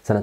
سنة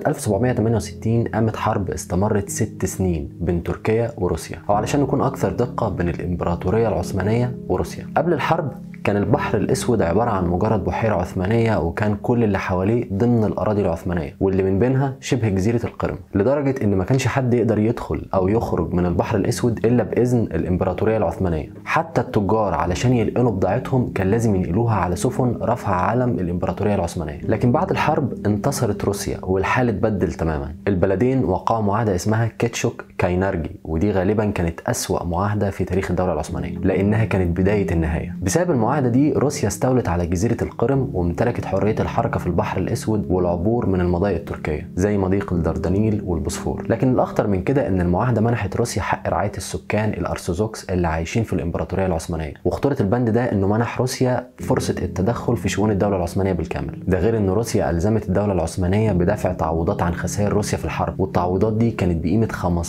1768 قامت حرب استمرت ست سنين بين تركيا وروسيا أو علشان نكون أكثر دقة بين الإمبراطورية العثمانية وروسيا قبل الحرب كان البحر الاسود عباره عن مجرد بحيره عثمانيه وكان كل اللي حواليه ضمن الاراضي العثمانيه واللي من بينها شبه جزيره القرم لدرجه ان ما كانش حد يقدر يدخل او يخرج من البحر الاسود الا باذن الامبراطوريه العثمانيه حتى التجار علشان ينقلوا بضاعتهم كان لازم ينقلوها على سفن رفع علم الامبراطوريه العثمانيه لكن بعد الحرب انتصرت روسيا والحال اتبدل تماما البلدين وقعوا معاهده اسمها كيتشوك كاينارجي ودي غالبا كانت اسوا معاهده في تاريخ الدوله العثمانيه لانها كانت بدايه النهايه بسبب المعاهده المعاهدة دي روسيا استولت على جزيرة القرم وامتلكت حرية الحركة في البحر الأسود والعبور من المضايق التركية زي مضيق الدردنيل والبوسفور لكن الأخطر من كده إن المعاهدة منحت روسيا حق رعاية السكان الأرثوذكس اللي عايشين في الإمبراطورية العثمانية وخطورة البند ده إنه منح روسيا فرصة التدخل في شؤون الدولة العثمانية بالكامل ده غير إن روسيا ألزمت الدولة العثمانية بدفع تعويضات عن خسائر روسيا في الحرب والتعويضات دي كانت بقيمة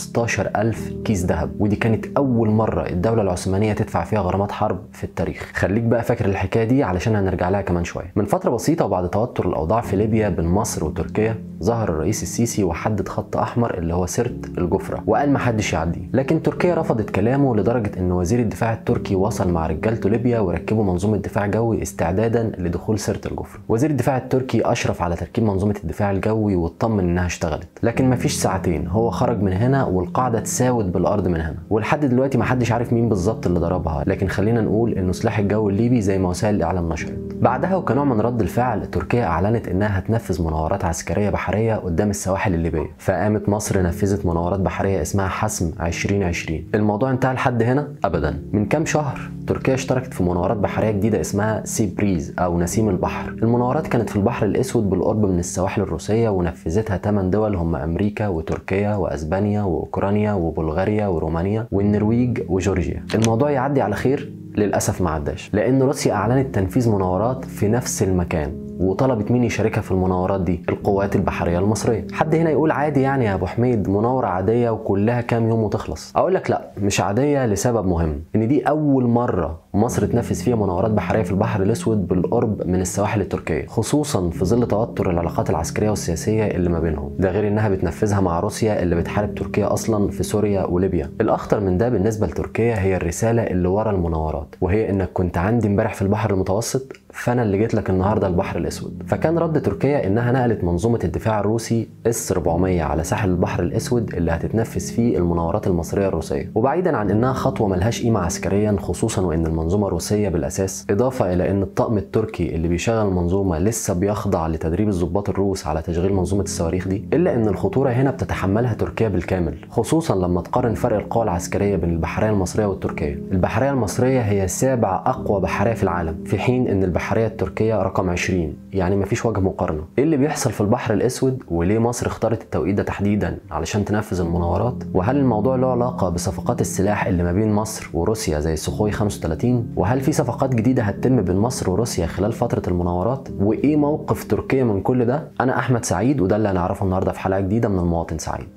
15000 كيس ذهب ودي كانت أول مرة الدولة العثمانية تدفع فيها غرامات حرب في التاريخ خليك بقى فاكر الحكايه دي علشان هنرجع لها كمان شويه من فتره بسيطه وبعد توتر الاوضاع في ليبيا بين مصر وتركيا ظهر الرئيس السيسي وحدد خط احمر اللي هو سرت الجفره وقال ما حدش يعديه لكن تركيا رفضت كلامه لدرجه ان وزير الدفاع التركي وصل مع رجالته ليبيا وركبوا منظومه دفاع جوي استعدادا لدخول سرت الجفره وزير الدفاع التركي اشرف على تركيب منظومه الدفاع الجوي واطمن انها اشتغلت لكن مفيش ساعتين هو خرج من هنا والقاعده تساوت بالارض من هنا ولحد دلوقتي ما حدش عارف مين بالظبط اللي ضربها لكن خلينا نقول انه سلاح الجو الليبي زي ما وسائل الاعلام نشرت بعدها وكنوع من رد الفعل تركيا اعلنت انها هتنفذ مناورات عسكريه بحريه قدام السواحل الليبيه فقامت مصر نفذت مناورات بحريه اسمها حسم 2020 الموضوع انتهى لحد هنا ابدا من كام شهر تركيا اشتركت في مناورات بحريه جديده اسمها سي بريز او نسيم البحر المناورات كانت في البحر الاسود بالقرب من السواحل الروسيه ونفذتها 8 دول هم امريكا وتركيا واسبانيا واوكرانيا وبلغاريا ورومانيا والنرويج وجورجيا الموضوع يعدي على خير للاسف ما عداش لان روسيا اعلنت تنفيذ مناورات في نفس المكان وطلبت مين يشاركها في المناورات دي القوات البحريه المصريه حد هنا يقول عادي يعني يا ابو حميد مناوره عاديه وكلها كام يوم وتخلص اقول لك لا مش عاديه لسبب مهم ان دي اول مره مصر تنفذ فيها مناورات بحريه في البحر الاسود بالقرب من السواحل التركيه خصوصا في ظل توتر العلاقات العسكريه والسياسيه اللي ما بينهم ده غير انها بتنفذها مع روسيا اللي بتحارب تركيا اصلا في سوريا وليبيا الاخطر من ده بالنسبه لتركيا هي الرساله اللي ورا المناورات وهي انك كنت عندي امبارح في البحر المتوسط فانا اللي جيت لك النهارده البحر الاسود فكان رد تركيا انها نقلت منظومه الدفاع الروسي اس 400 على ساحل البحر الاسود اللي هتتنفذ فيه المناورات المصريه الروسيه وبعيدا عن انها خطوه ملهاش قيمه عسكريا خصوصا وان المنظومه روسيه بالاساس اضافه الى ان الطقم التركي اللي بيشغل المنظومه لسه بيخضع لتدريب الضباط الروس على تشغيل منظومه الصواريخ دي الا ان الخطوره هنا بتتحملها تركيا بالكامل خصوصا لما تقارن فرق القوى العسكريه بين البحريه المصريه والتركيه البحريه المصريه هي سابع اقوى بحريه في العالم في حين ان البحريه التركيه رقم 20 يعني مفيش وجه مقارنه ايه اللي بيحصل في البحر الاسود وليه مصر اختارت التوقيت ده تحديدا علشان تنفذ المناورات وهل الموضوع له علاقه بصفقات السلاح اللي ما بين مصر وروسيا زي سخوي 35 وهل في صفقات جديده هتتم بين مصر وروسيا خلال فتره المناورات وايه موقف تركيا من كل ده انا احمد سعيد وده اللي هنعرفه النهارده في حلقه جديده من المواطن سعيد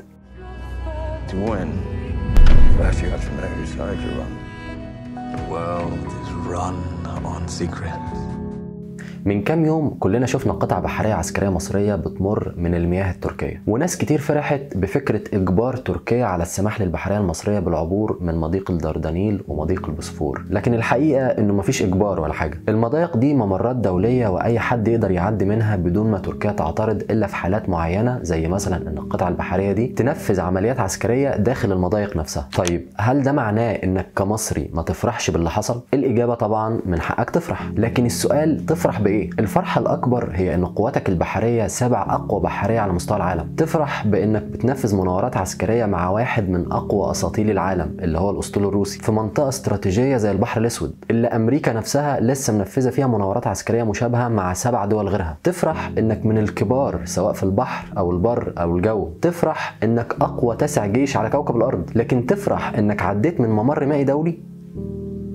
To win, first you have to know whose side you're on. The world is run on secrets. من كام يوم كلنا شفنا قطع بحرية عسكرية مصرية بتمر من المياه التركية وناس كتير فرحت بفكرة إجبار تركيا على السماح للبحرية المصرية بالعبور من مضيق الدردنيل ومضيق البوسفور لكن الحقيقة إنه مفيش إجبار ولا حاجة المضايق دي ممرات دولية وأي حد يقدر يعدي منها بدون ما تركيا تعترض إلا في حالات معينة زي مثلا إن القطع البحرية دي تنفذ عمليات عسكرية داخل المضايق نفسها طيب هل ده معناه إنك كمصري ما تفرحش باللي حصل؟ الإجابة طبعا من حقك تفرح لكن السؤال تفرح بإيه؟ الفرحة الأكبر هي إن قواتك البحرية سبع أقوى بحرية على مستوى العالم تفرح بإنك بتنفذ مناورات عسكرية مع واحد من أقوى أساطيل العالم اللي هو الأسطول الروسي في منطقة استراتيجية زي البحر الأسود اللي أمريكا نفسها لسه منفذة فيها مناورات عسكرية مشابهة مع سبع دول غيرها تفرح إنك من الكبار سواء في البحر أو البر أو الجو تفرح إنك أقوى تسع جيش على كوكب الأرض لكن تفرح إنك عديت من ممر مائي دولي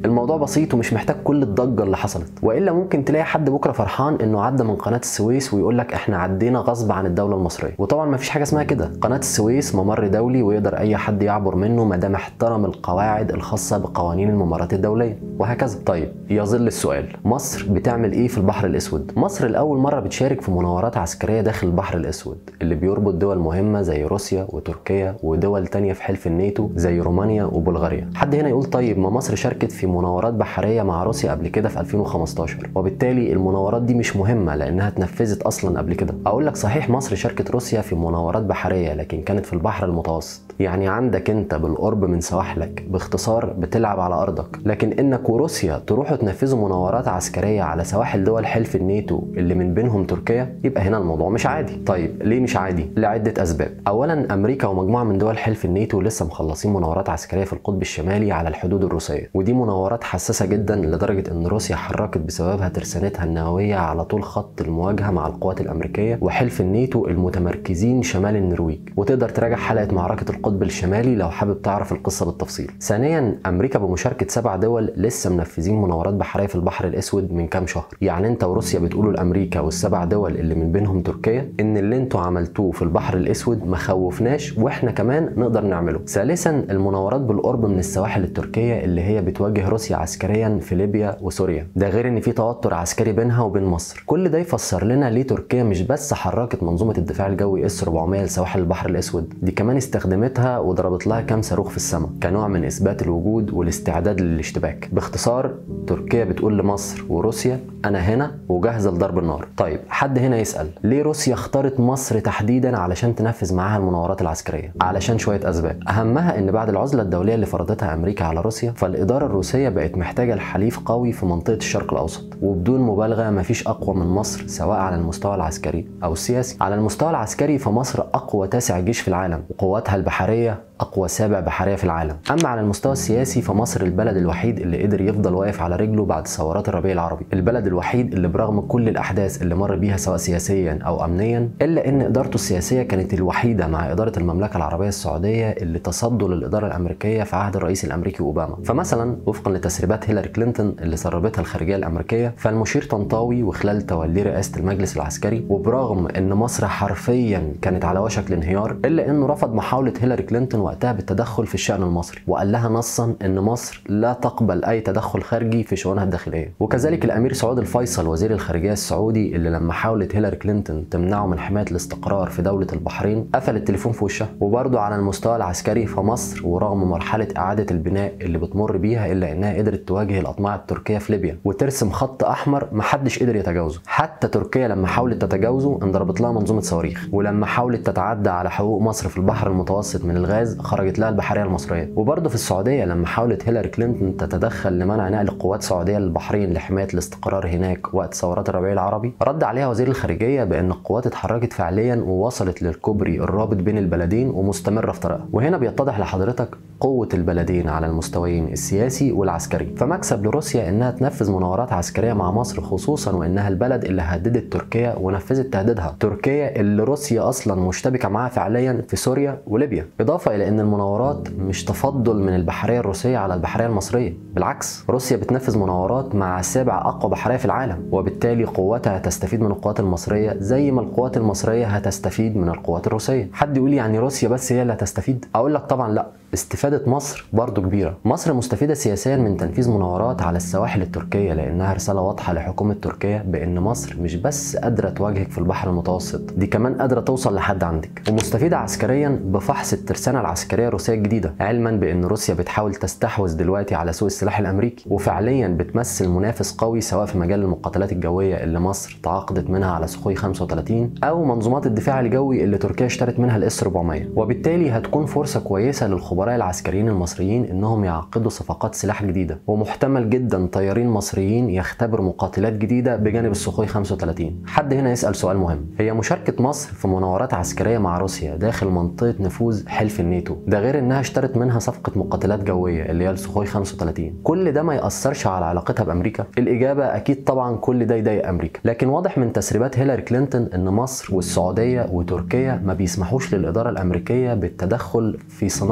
الموضوع بسيط ومش محتاج كل الضجه اللي حصلت والا ممكن تلاقي حد بكره فرحان انه عدى من قناه السويس ويقول لك احنا عدينا غصب عن الدوله المصريه وطبعا ما فيش حاجه اسمها كده قناه السويس ممر دولي ويقدر اي حد يعبر منه ما دام احترم القواعد الخاصه بقوانين الممرات الدوليه وهكذا طيب يظل السؤال مصر بتعمل ايه في البحر الاسود مصر لاول مره بتشارك في مناورات عسكريه داخل البحر الاسود اللي بيربط دول مهمه زي روسيا وتركيا ودول تانية في حلف الناتو زي رومانيا وبلغاريا حد هنا يقول طيب ما مصر شاركت في مناورات بحريه مع روسيا قبل كده في 2015 وبالتالي المناورات دي مش مهمه لانها اتنفذت اصلا قبل كده اقول لك صحيح مصر شاركت روسيا في مناورات بحريه لكن كانت في البحر المتوسط يعني عندك انت بالقرب من سواحلك باختصار بتلعب على ارضك لكن انك وروسيا تروحوا تنفذوا مناورات عسكريه على سواحل دول حلف الناتو اللي من بينهم تركيا يبقى هنا الموضوع مش عادي طيب ليه مش عادي لعده اسباب اولا امريكا ومجموعه من دول حلف الناتو لسه مخلصين مناورات عسكريه في القطب الشمالي على الحدود الروسيه ودي مناورات حساسه جدا لدرجه ان روسيا حركت بسببها ترسانتها النوويه على طول خط المواجهه مع القوات الامريكيه وحلف الناتو المتمركزين شمال النرويج وتقدر تراجع حلقه معركه القطب الشمالي لو حابب تعرف القصه بالتفصيل ثانيا امريكا بمشاركه سبع دول لسه منفذين مناورات بحريه في البحر الاسود من كام شهر يعني انت وروسيا بتقولوا لامريكا والسبع دول اللي من بينهم تركيا ان اللي انتوا عملتوه في البحر الاسود ما خوفناش واحنا كمان نقدر نعمله ثالثا المناورات بالقرب من السواحل التركيه اللي هي بتواجه روسيا عسكريا في ليبيا وسوريا ده غير ان في توتر عسكري بينها وبين مصر كل ده يفسر لنا ليه تركيا مش بس حركت منظومه الدفاع الجوي اس 400 لسواحل البحر الاسود دي كمان استخدمتها وضربت لها كام صاروخ في السماء كنوع من اثبات الوجود والاستعداد للاشتباك باختصار تركيا بتقول لمصر وروسيا انا هنا وجاهزه لضرب النار طيب حد هنا يسال ليه روسيا اختارت مصر تحديدا علشان تنفذ معاها المناورات العسكريه علشان شويه اسباب اهمها ان بعد العزله الدوليه اللي فرضتها امريكا على روسيا فالاداره الروسيه بقت محتاجه لحليف قوي في منطقه الشرق الاوسط وبدون مبالغه مفيش اقوى من مصر سواء على المستوى العسكري او السياسي على المستوى العسكري فمصر اقوى تاسع جيش في العالم وقواتها البحريه اقوى سابع بحريه في العالم اما على المستوى السياسي فمصر البلد الوحيد اللي قدر يفضل واقف على رجله بعد ثورات الربيع العربي البلد الوحيد اللي برغم كل الاحداث اللي مر بيها سواء سياسيا او امنيا الا ان ادارته السياسيه كانت الوحيده مع اداره المملكه العربيه السعوديه اللي تصدوا للاداره الامريكيه في عهد الرئيس الامريكي اوباما فمثلا وفقا لتسريبات هيلاري كلينتون اللي سربتها الخارجيه الامريكيه فالمشير طنطاوي وخلال توليه رئاسه المجلس العسكري وبرغم ان مصر حرفيا كانت على وشك الانهيار الا انه رفض محاوله هيلاري كلينتون وقتها بالتدخل في الشان المصري وقال لها نصا ان مصر لا تقبل اي تدخل خارجي في شؤونها الداخليه وكذلك الامير سعود الفيصل وزير الخارجيه السعودي اللي لما حاولت هيلاري كلينتون تمنعه من حمايه الاستقرار في دوله البحرين قفل التليفون في وشها وبرضه على المستوى العسكري فمصر ورغم مرحله اعاده البناء اللي بتمر بيها الا انها قدرت تواجه الاطماع التركيه في ليبيا وترسم خط احمر محدش قدر يتجاوزه حتى تركيا لما حاولت تتجاوزه انضربت لها منظومه صواريخ ولما حاولت تتعدى على حقوق مصر في البحر المتوسط من الغاز خرجت لها البحريه المصريه وبرضه في السعوديه لما حاولت هيلاري كلينتون تتدخل لمنع نقل قوات سعوديه للبحرين لحمايه الاستقرار هناك وقت ثورات الربيع العربي رد عليها وزير الخارجيه بان القوات اتحركت فعليا ووصلت للكوبري الرابط بين البلدين ومستمره في طريقها وهنا بيتضح لحضرتك قوه البلدين على المستويين السياسي والعسكري فمكسب لروسيا انها تنفذ مناورات عسكريه مع مصر خصوصا وانها البلد اللي هددت تركيا ونفذت تهديدها تركيا اللي روسيا اصلا مشتبكه معاها فعليا في سوريا وليبيا اضافه الى ان المناورات مش تفضل من البحريه الروسيه على البحريه المصريه بالعكس روسيا بتنفذ مناورات مع سابع اقوى بحريه في العالم وبالتالي قواتها هتستفيد من القوات المصريه زي ما القوات المصريه هتستفيد من القوات الروسيه حد يقول يعني روسيا بس هي اللي هتستفيد اقول لك طبعا لا استفادة مصر برضو كبيرة مصر مستفيدة سياسيا من تنفيذ مناورات على السواحل التركية لأنها رسالة واضحة لحكومة تركيا بأن مصر مش بس قادرة تواجهك في البحر المتوسط دي كمان قادرة توصل لحد عندك ومستفيدة عسكريا بفحص الترسانة العسكرية الروسية الجديدة علما بأن روسيا بتحاول تستحوذ دلوقتي على سوق السلاح الأمريكي وفعليا بتمثل منافس قوي سواء في مجال المقاتلات الجوية اللي مصر تعاقدت منها على سخوي 35 أو منظومات الدفاع الجوي اللي تركيا اشترت منها الاس 400 وبالتالي هتكون فرصة كويسة للخبراء الخبراء العسكريين المصريين انهم يعقدوا صفقات سلاح جديده ومحتمل جدا طيارين مصريين يختبروا مقاتلات جديده بجانب السخوي 35 حد هنا يسال سؤال مهم هي مشاركه مصر في مناورات عسكريه مع روسيا داخل منطقه نفوذ حلف الناتو ده غير انها اشترت منها صفقه مقاتلات جويه اللي هي السخوي 35 كل ده ما ياثرش على علاقتها بامريكا الاجابه اكيد طبعا كل ده يضايق امريكا لكن واضح من تسريبات هيلاري كلينتون ان مصر والسعوديه وتركيا ما بيسمحوش للاداره الامريكيه بالتدخل في صناعه قرار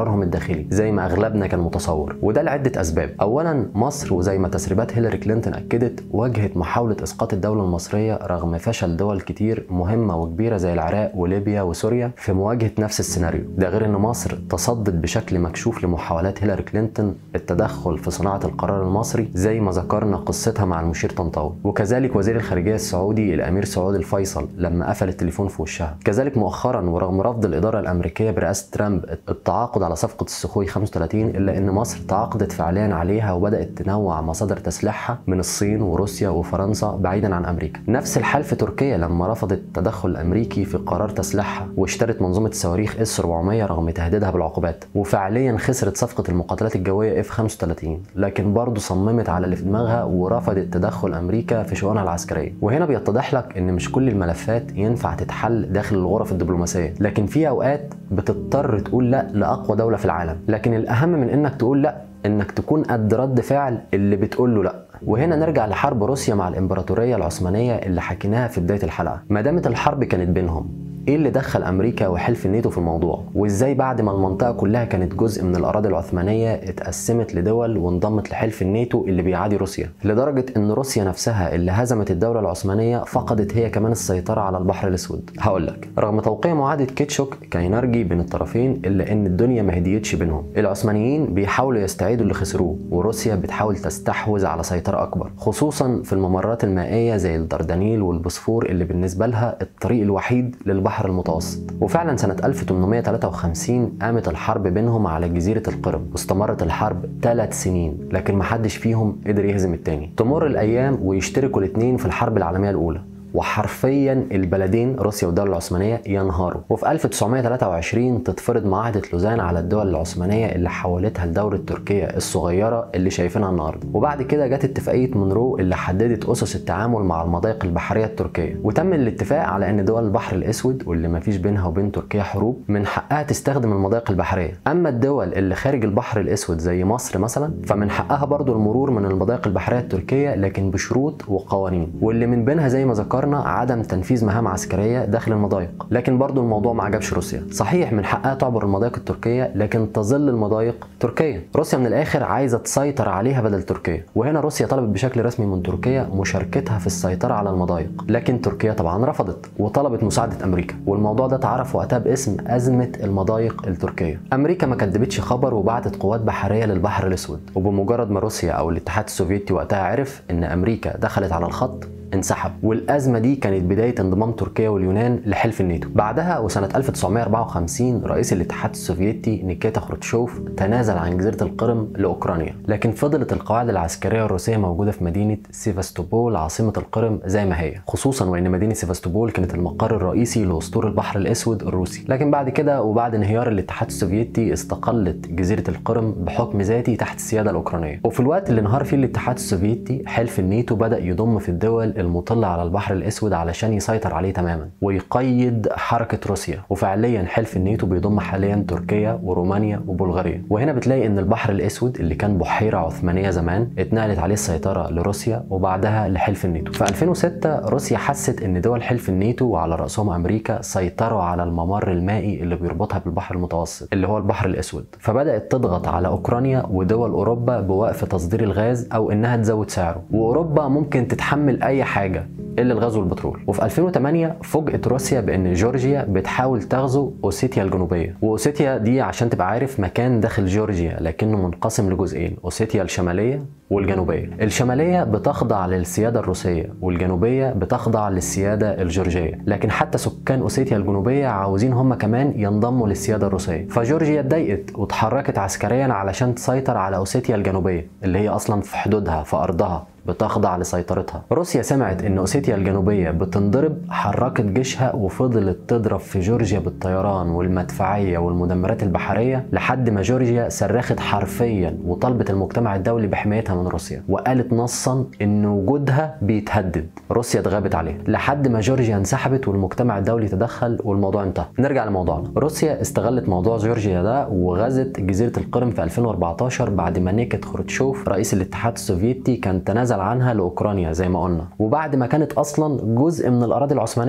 قرارهم الداخلي زي ما اغلبنا كان متصور وده لعده اسباب اولا مصر وزي ما تسريبات هيلاري كلينتون اكدت واجهت محاوله اسقاط الدوله المصريه رغم فشل دول كتير مهمه وكبيره زي العراق وليبيا وسوريا في مواجهه نفس السيناريو ده غير ان مصر تصدت بشكل مكشوف لمحاولات هيلاري كلينتون التدخل في صناعه القرار المصري زي ما ذكرنا قصتها مع المشير طنطاوي وكذلك وزير الخارجيه السعودي الامير سعود الفيصل لما قفل التليفون في وشها كذلك مؤخرا ورغم رفض الاداره الامريكيه برئاسه ترامب التعاقد على صفقه السخوي 35 الا ان مصر تعاقدت فعليا عليها وبدات تنوع مصادر تسليحها من الصين وروسيا وفرنسا بعيدا عن امريكا نفس الحال في تركيا لما رفضت التدخل الامريكي في قرار تسليحها واشترت منظومه الصواريخ اس 400 رغم تهديدها بالعقوبات وفعليا خسرت صفقه المقاتلات الجويه اف 35 لكن برضه صممت على اللي في دماغها ورفضت تدخل امريكا في شؤونها العسكريه وهنا بيتضح لك ان مش كل الملفات ينفع تتحل داخل الغرف الدبلوماسيه لكن في اوقات بتضطر تقول لا لاقوى دوله في العالم لكن الاهم من انك تقول لا انك تكون قد رد فعل اللي بتقول له لا وهنا نرجع لحرب روسيا مع الامبراطوريه العثمانيه اللي حكيناها في بدايه الحلقه ما دامت الحرب كانت بينهم ايه اللي دخل امريكا وحلف الناتو في الموضوع وازاي بعد ما المنطقه كلها كانت جزء من الاراضي العثمانيه اتقسمت لدول وانضمت لحلف الناتو اللي بيعادي روسيا لدرجه ان روسيا نفسها اللي هزمت الدوله العثمانيه فقدت هي كمان السيطره على البحر الاسود هقول لك رغم توقيع معاهده كيتشوك كاينرجي بين الطرفين الا ان الدنيا ما هديتش بينهم العثمانيين بيحاولوا يستعيدوا اللي خسروه وروسيا بتحاول تستحوذ على سيطره اكبر خصوصا في الممرات المائيه زي الدردنيل والبوسفور اللي بالنسبه لها الطريق الوحيد للبحر البحر المتوسط وفعلا سنة 1853 قامت الحرب بينهم على جزيرة القرم واستمرت الحرب ثلاث سنين لكن محدش فيهم قدر يهزم التاني تمر الأيام ويشتركوا الاتنين في الحرب العالمية الأولى وحرفيا البلدين روسيا والدوله العثمانيه ينهاروا وفي 1923 تتفرض معاهده لوزان على الدول العثمانيه اللي حولتها لدوله تركيا الصغيره اللي شايفينها النهارده وبعد كده جت اتفاقيه مونرو اللي حددت اسس التعامل مع المضايق البحريه التركيه وتم الاتفاق على ان دول البحر الاسود واللي ما فيش بينها وبين تركيا حروب من حقها تستخدم المضايق البحريه اما الدول اللي خارج البحر الاسود زي مصر مثلا فمن حقها برضو المرور من المضايق البحريه التركيه لكن بشروط وقوانين واللي من بينها زي ما ذكرنا ذكرنا عدم تنفيذ مهام عسكريه داخل المضايق لكن برضو الموضوع ما عجبش روسيا صحيح من حقها تعبر المضايق التركيه لكن تظل المضايق تركيا روسيا من الاخر عايزه تسيطر عليها بدل تركيا وهنا روسيا طلبت بشكل رسمي من تركيا مشاركتها في السيطره على المضايق لكن تركيا طبعا رفضت وطلبت مساعده امريكا والموضوع ده اتعرف وقتها باسم ازمه المضايق التركيه امريكا ما كدبتش خبر وبعتت قوات بحريه للبحر الاسود وبمجرد ما روسيا او الاتحاد السوفيتي وقتها عرف ان امريكا دخلت على الخط انسحب والازمه دي كانت بدايه انضمام تركيا واليونان لحلف الناتو بعدها وسنه 1954 رئيس الاتحاد السوفيتي نيكيتا خروتشوف تنازل عن جزيره القرم لاوكرانيا لكن فضلت القواعد العسكريه الروسيه موجوده في مدينه سيفاستوبول عاصمه القرم زي ما هي خصوصا وان مدينه سيفاستوبول كانت المقر الرئيسي لاسطول البحر الاسود الروسي لكن بعد كده وبعد انهيار الاتحاد السوفيتي استقلت جزيره القرم بحكم ذاتي تحت السياده الاوكرانيه وفي الوقت اللي انهار فيه الاتحاد السوفيتي حلف الناتو بدا يضم في الدول المطلة على البحر الأسود علشان يسيطر عليه تماما ويقيد حركة روسيا وفعليا حلف الناتو بيضم حاليا تركيا ورومانيا وبلغاريا وهنا بتلاقي ان البحر الأسود اللي كان بحيرة عثمانية زمان اتنقلت عليه السيطرة لروسيا وبعدها لحلف الناتو في 2006 روسيا حست ان دول حلف الناتو وعلى رأسهم أمريكا سيطروا على الممر المائي اللي بيربطها بالبحر المتوسط اللي هو البحر الأسود فبدأت تضغط على أوكرانيا ودول أوروبا بوقف تصدير الغاز أو إنها تزود سعره وأوروبا ممكن تتحمل أي حاجة حاجه الا الغزو والبترول وفي 2008 فوجئت روسيا بان جورجيا بتحاول تغزو اوسيتيا الجنوبيه واوسيتيا دي عشان تبقى عارف مكان داخل جورجيا لكنه منقسم لجزئين اوسيتيا الشماليه والجنوبيه الشماليه بتخضع للسياده الروسيه والجنوبيه بتخضع للسياده الجورجيه لكن حتى سكان اوسيتيا الجنوبيه عاوزين هم كمان ينضموا للسياده الروسيه فجورجيا اتضايقت وتحركت عسكريا علشان تسيطر على اوسيتيا الجنوبيه اللي هي اصلا في حدودها في ارضها بتخضع لسيطرتها روسيا سمعت ان اوسيتيا الجنوبيه بتنضرب حركت جيشها وفضلت تضرب في جورجيا بالطيران والمدفعيه والمدمرات البحريه لحد ما جورجيا صرخت حرفيا وطلبت المجتمع الدولي بحمايتها من روسيا وقالت نصا ان وجودها بيتهدد روسيا اتغابت عليه لحد ما جورجيا انسحبت والمجتمع الدولي تدخل والموضوع انتهى نرجع لموضوعنا روسيا استغلت موضوع جورجيا ده وغزت جزيره القرم في 2014 بعد ما نيكت خروتشوف رئيس الاتحاد السوفيتي كان تنازل عنها لاوكرانيا زي ما قلنا وبعد ما كانت اصلا جزء من الاراضي العثمانيه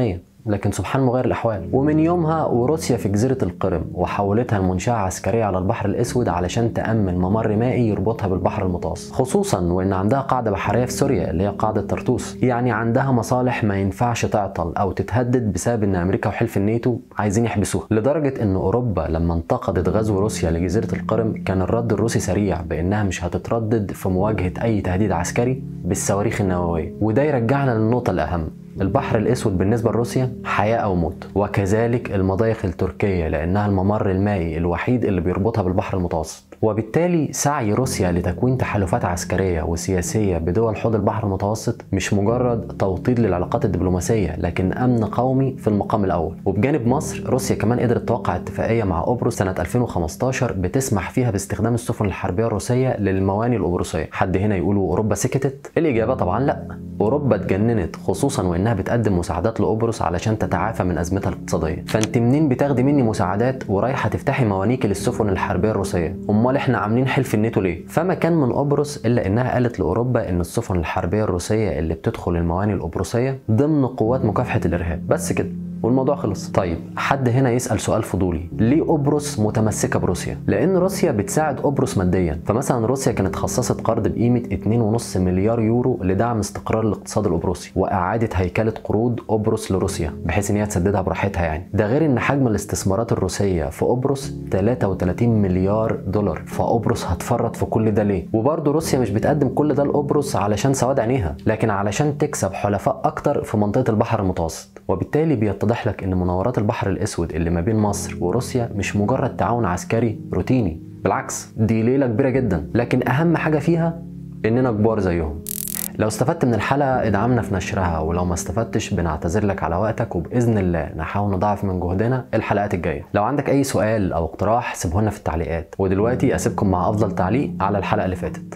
لكن سبحان مغير الاحوال ومن يومها وروسيا في جزيره القرم وحولتها لمنشاه عسكريه على البحر الاسود علشان تامن ممر مائي يربطها بالبحر المتوسط خصوصا وان عندها قاعده بحريه في سوريا اللي هي قاعده طرطوس يعني عندها مصالح ما ينفعش تعطل او تتهدد بسبب ان امريكا وحلف الناتو عايزين يحبسوها لدرجه ان اوروبا لما انتقدت غزو روسيا لجزيره القرم كان الرد الروسي سريع بانها مش هتتردد في مواجهه اي تهديد عسكري بالصواريخ النوويه وده يرجعنا للنقطه الاهم البحر الاسود بالنسبه لروسيا حياه او موت وكذلك المضايق التركيه لانها الممر المائي الوحيد اللي بيربطها بالبحر المتوسط وبالتالي سعي روسيا لتكوين تحالفات عسكريه وسياسيه بدول حوض البحر المتوسط مش مجرد توطيد للعلاقات الدبلوماسيه لكن امن قومي في المقام الاول وبجانب مصر روسيا كمان قدرت توقع اتفاقيه مع قبرص سنه 2015 بتسمح فيها باستخدام السفن الحربيه الروسيه للمواني القبرصيه حد هنا يقولوا اوروبا سكتت الاجابه طبعا لا اوروبا اتجننت خصوصا وانها بتقدم مساعدات لقبرص علشان تتعافى من ازمتها الاقتصاديه فانت منين بتاخدي مني مساعدات ورايحه تفتحي موانيك للسفن الحربيه الروسيه امال احنا عاملين حلف الناتو ليه فما كان من قبرص الا انها قالت لاوروبا ان السفن الحربيه الروسيه اللي بتدخل المواني القبرصيه ضمن قوات مكافحه الارهاب بس كده والموضوع خلص طيب حد هنا يسال سؤال فضولي ليه قبرص متمسكه بروسيا لان روسيا بتساعد قبرص ماديا فمثلا روسيا كانت خصصت قرض بقيمه 2.5 مليار يورو لدعم استقرار الاقتصاد القبرصي واعاده هيكله قروض قبرص لروسيا بحيث ان هي تسددها براحتها يعني ده غير ان حجم الاستثمارات الروسيه في قبرص 33 مليار دولار فقبرص هتفرط في كل ده ليه وبرضه روسيا مش بتقدم كل ده لقبرص علشان سواد عينيها لكن علشان تكسب حلفاء اكتر في منطقه البحر المتوسط وبالتالي بيتضح لك ان مناورات البحر الاسود اللي ما بين مصر وروسيا مش مجرد تعاون عسكري روتيني بالعكس دي ليله كبيره جدا لكن اهم حاجه فيها اننا كبار زيهم لو استفدت من الحلقة ادعمنا في نشرها ولو ما استفدتش بنعتذر لك على وقتك وبإذن الله نحاول نضاعف من جهدنا الحلقات الجاية لو عندك أي سؤال أو اقتراح سيبه لنا في التعليقات ودلوقتي أسيبكم مع أفضل تعليق على الحلقة اللي فاتت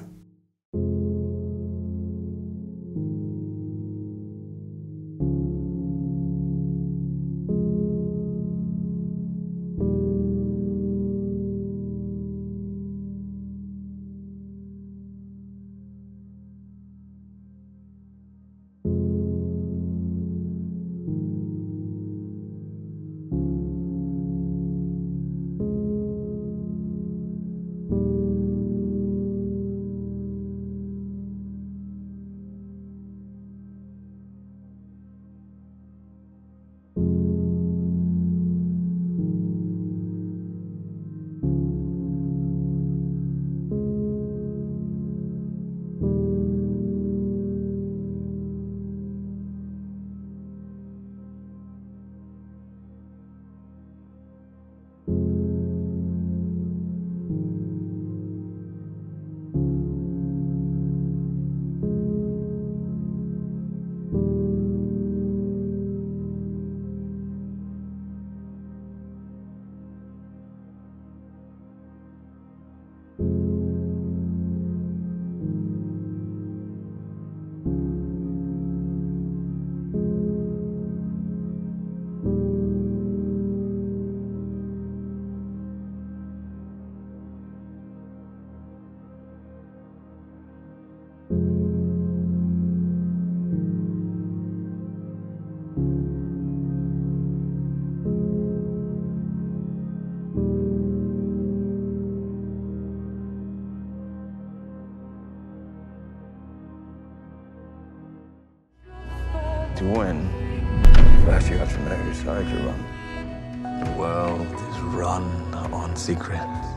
To win, first you have to know whose side you're on. The world is run on secrets.